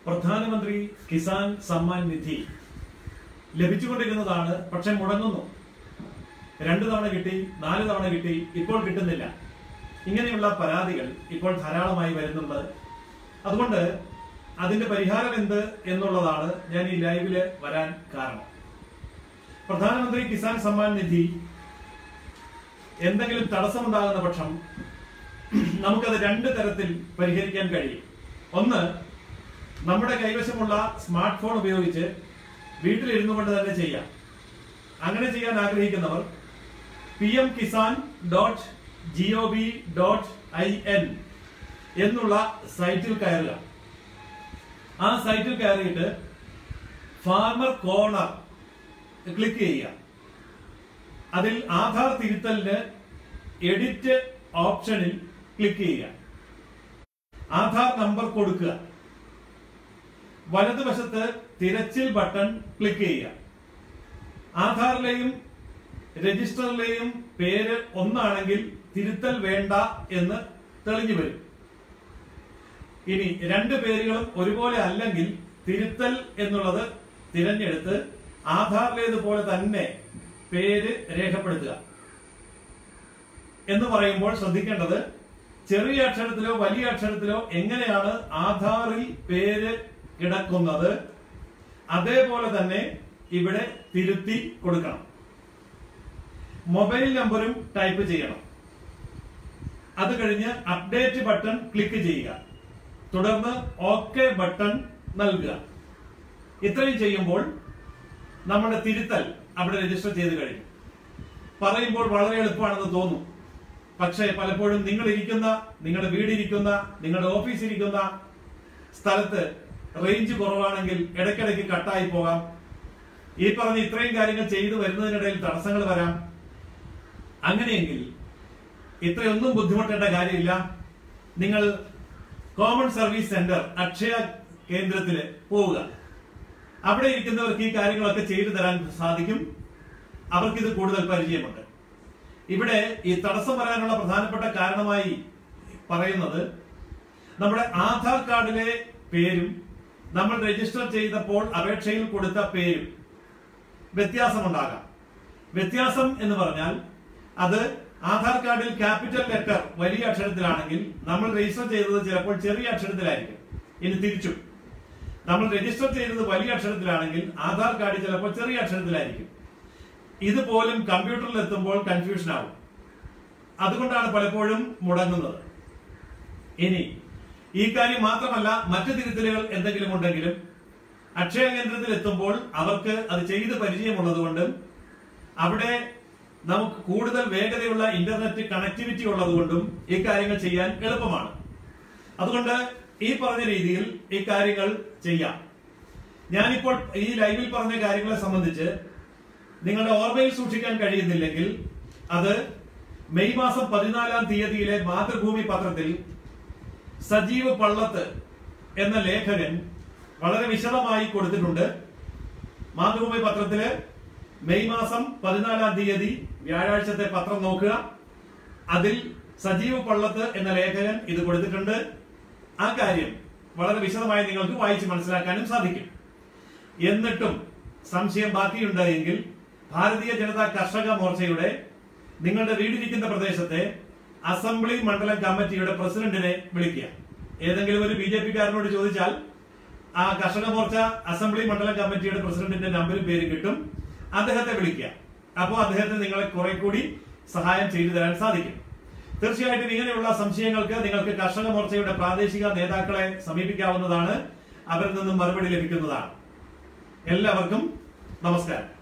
പ്രധാനമന്ത്രി കിസാൻ സമ്മാൻ നിധി ലഭിച്ചുകൊണ്ടിരുന്നതാണ് പക്ഷെ മുടങ്ങുന്നു രണ്ടു തവണ കിട്ടി നാല് തവണ കിട്ടി ഇപ്പോൾ കിട്ടുന്നില്ല ഇങ്ങനെയുള്ള പരാതികൾ ഇപ്പോൾ ധാരാളമായി വരുന്നുണ്ട് അതുകൊണ്ട് അതിന്റെ പരിഹാരം എന്ത് എന്നുള്ളതാണ് ഞാൻ ഈ ലൈവില് വരാൻ കാരണം പ്രധാനമന്ത്രി കിസാൻ സമ്മാൻ നിധി എന്തെങ്കിലും തടസ്സമുണ്ടാകുന്ന പക്ഷം നമുക്കത് രണ്ട് തരത്തിൽ പരിഹരിക്കാൻ കഴിയും ഒന്ന് നമ്മുടെ കൈവശമുള്ള സ്മാർട്ട് ഫോൺ ഉപയോഗിച്ച് വീട്ടിലിരുന്നു കൊണ്ട് തന്നെ ചെയ്യാം അങ്ങനെ ചെയ്യാൻ ആഗ്രഹിക്കുന്നവർ P M Kisan dot G O V dot I N എന്നുള്ള സൈറ്റിൽ കയറുക ആ സൈറ്റിൽ കയറിയിട്ട് ഫാർമർ കോർണർ ക്ലിക്ക് ചെയ്യുക അതിൽ ആധാർ തിരുത്തലിന് എഡിറ്റ് ഓപ്ഷനിൽ ക്ലിക്ക് ചെയ്യുക ആധാർ നമ്പർ കൊടുക്കുക വലതുവശത്ത് തിരച്ചിൽ ബട്ടൺ ക്ലിക്ക് ചെയ്യുക ആധാറിലെയും രജിസ്റ്ററിലെയും പേര് ഒന്നാണെങ്കിൽ തിരുത്തൽ വേണ്ട എന്ന് തെളിഞ്ഞു വരും ഇനി രണ്ട് പേരുകളും ഒരുപോലെ അല്ലെങ്കിൽ തിരുത്തൽ എന്നുള്ളത് തിരഞ്ഞെടുത്ത് ആധാറിലേതുപോലെ തന്നെ പേര് രേഖപ്പെടുത്തുക എന്ന് പറയുമ്പോൾ ശ്രദ്ധിക്കേണ്ടത് ചെറിയ അക്ഷരത്തിലോ വലിയ അക്ഷരത്തിലോ എങ്ങനെയാണ് ആധാറിൽ പേര് കിടക്കുന്നത് അതേപോലെ തന്നെ ഇവിടെ തിരുത്തി കൊടുക്കണം മൊബൈൽ നമ്പറും ടൈപ്പ് ചെയ്യണം അത് കഴിഞ്ഞ് അപ്ഡേറ്റ് ബട്ടൺ ക്ലിക്ക് ചെയ്യുക തുടർന്ന് ഓക്കെ ബട്ടൺ നൽകുക ഇത്രയും ചെയ്യുമ്പോൾ നമ്മുടെ തിരുത്തൽ അവിടെ രജിസ്റ്റർ ചെയ്ത് കഴിഞ്ഞു പറയുമ്പോൾ വളരെ എളുപ്പമാണെന്ന് തോന്നും പക്ഷേ പലപ്പോഴും നിങ്ങൾ ഇരിക്കുന്ന നിങ്ങളുടെ വീടിരിക്കുന്ന നിങ്ങളുടെ ഓഫീസ് ഇരിക്കുന്ന സ്ഥലത്ത് റേഞ്ച് കുറവാണെങ്കിൽ ഇടയ്ക്കിടയ്ക്ക് കട്ടായി പോകാം ഈ പറഞ്ഞ ഇത്രയും കാര്യങ്ങൾ ചെയ്തു വരുന്നതിനിടയിൽ തടസ്സങ്ങൾ വരാം അങ്ങനെയെങ്കിൽ ഇത്രയൊന്നും ബുദ്ധിമുട്ടേണ്ട കാര്യമില്ല നിങ്ങൾ കോമൺ സർവീസ് സെന്റർ അക്ഷയ കേന്ദ്രത്തിൽ പോവുക അവിടെ ഇരിക്കുന്നവർക്ക് ഈ കാര്യങ്ങളൊക്കെ ചെയ്തു തരാൻ സാധിക്കും അവർക്കിത് കൂടുതൽ പരിചയമുണ്ട് ഇവിടെ ഈ തടസ്സം വരാനുള്ള പ്രധാനപ്പെട്ട കാരണമായി പറയുന്നത് നമ്മുടെ ആധാർ കാർഡിലെ പേരും നമ്മൾ രജിസ്റ്റർ ചെയ്തപ്പോൾ അപേക്ഷയിൽ കൊടുത്ത പേരും വ്യത്യാസമുണ്ടാകാം വ്യത്യാസം എന്ന് പറഞ്ഞാൽ അത് ആധാർ കാർഡിൽ ക്യാപിറ്റൽ ലെറ്റർ വലിയ അക്ഷരത്തിലാണെങ്കിൽ നമ്മൾ രജിസ്റ്റർ ചെയ്തത് ചിലപ്പോൾ ചെറിയ അക്ഷരത്തിലായിരിക്കും ഇനി തിരിച്ചും നമ്മൾ രജിസ്റ്റർ ചെയ്തത് വലിയ അക്ഷരത്തിലാണെങ്കിൽ ആധാർ കാർഡ് ചിലപ്പോൾ ചെറിയ അക്ഷരത്തിലായിരിക്കും ഇതുപോലും കമ്പ്യൂട്ടറിൽ എത്തുമ്പോൾ കൺഫ്യൂഷൻ ആവും അതുകൊണ്ടാണ് പലപ്പോഴും മുടങ്ങുന്നത് ഇനി ഈ കാര്യം മാത്രമല്ല മറ്റു തിരുത്തലുകൾ എന്തെങ്കിലും ഉണ്ടെങ്കിലും അക്ഷയ കേന്ദ്രത്തിൽ എത്തുമ്പോൾ അവർക്ക് അത് ചെയ്ത് പരിചയമുള്ളത് കൊണ്ടും അവിടെ നമുക്ക് കൂടുതൽ വേഗതയുള്ള ഇന്റർനെറ്റ് കണക്ടിവിറ്റി ഉള്ളതുകൊണ്ടും ഈ കാര്യങ്ങൾ ചെയ്യാൻ എളുപ്പമാണ് അതുകൊണ്ട് ഈ പറഞ്ഞ രീതിയിൽ ഈ കാര്യങ്ങൾ ചെയ്യാം ഞാനിപ്പോൾ ഈ ലൈവിൽ പറഞ്ഞ കാര്യങ്ങളെ സംബന്ധിച്ച് നിങ്ങളുടെ ഓർമ്മയിൽ സൂക്ഷിക്കാൻ കഴിയുന്നില്ലെങ്കിൽ അത് മെയ് മാസം പതിനാലാം തീയതിയിലെ മാതൃഭൂമി പത്രത്തിൽ സജീവ് പള്ളത്ത് എന്ന ലേഖകൻ വളരെ വിശദമായി കൊടുത്തിട്ടുണ്ട് മാതൃഭൂമി പത്രത്തില് മെയ് മാസം പതിനാലാം തീയതി വ്യാഴാഴ്ചത്തെ പത്രം നോക്കുക അതിൽ സജീവ് പള്ളത്ത് എന്ന ലേഖകൻ ഇത് കൊടുത്തിട്ടുണ്ട് ആ കാര്യം വളരെ വിശദമായി നിങ്ങൾക്ക് വായിച്ച് മനസ്സിലാക്കാനും സാധിക്കും എന്നിട്ടും സംശയം ബാക്കിയുണ്ട് എങ്കിൽ ഭാരതീയ ജനതാ കർഷക മോർച്ചയുടെ നിങ്ങളുടെ വീടിരിക്കുന്ന പ്രദേശത്തെ അസംബ്ലി മണ്ഡലം കമ്മിറ്റിയുടെ പ്രസിഡന്റിനെ വിളിക്കുക ഏതെങ്കിലും ഒരു ബി ജെ പിക്കാരനോട് ചോദിച്ചാൽ ആ കർഷക മോർച്ച അസംബ്ലി മണ്ഡലം കമ്മിറ്റിയുടെ പ്രസിഡന്റിന്റെ നമ്പരും പേരും കിട്ടും അദ്ദേഹത്തെ വിളിക്കുക അപ്പോൾ അദ്ദേഹത്തെ നിങ്ങളെ കുറെ കൂടി സഹായം ചെയ്തു തരാൻ സാധിക്കും തീർച്ചയായിട്ടും ഇങ്ങനെയുള്ള സംശയങ്ങൾക്ക് നിങ്ങൾക്ക് കർഷക മോർച്ചയുടെ പ്രാദേശിക നേതാക്കളെ സമീപിക്കാവുന്നതാണ് അവരിൽ നിന്നും മറുപടി ലഭിക്കുന്നതാണ് എല്ലാവർക്കും നമസ്കാരം